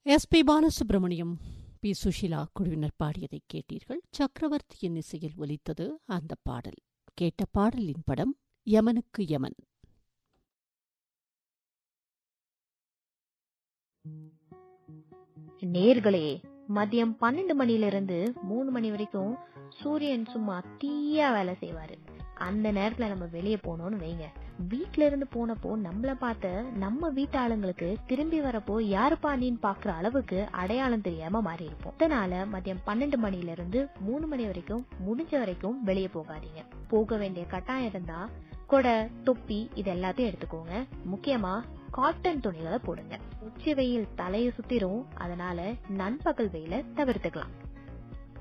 S P Balasubrahmanyam P Susheela குழுவினர் பாடியதை கேட்டீர்கள் சக்கரவர்த்தியின் இசையில் ஒலித்தது அந்த பாடல் கேட்ட பாடலின் படம் யமனுக்கு யமன் நேர்களே மதியம் பன்னெண்டு மணில இருந்து மூணு மணி வரைக்கும் சூரியன் சும்மா தீயா வேலை செய்வாரு அந்த நேரத்துல நம்ம வெளியே போனோம்னு வைங்க வீட்ல இருந்து போனப்போ நம்மள பார்த்த நம்ம வீட்டு ஆளுங்களுக்கு திரும்பி வரப்போ யாருப்பா நீன்னு பாக்குற அளவுக்கு அடையாளம் தெரியாம மாறி இருப்போம் அதனால மதியம் பன்னெண்டு மணில இருந்து மூணு மணி வரைக்கும் முடிஞ்ச வரைக்கும் வெளியே போகாதீங்க போக வேண்டிய கட்டாயம் இருந்தா கொடை தொப்பி இது எல்லாத்தையும் எடுத்துக்கோங்க முக்கியமா காட்டன் துணிகளை போடுங்க உச்சி வெயில் தலையை சுத்திரும் அதனால நண்பகல் வெயில தவிர்த்துக்கலாம்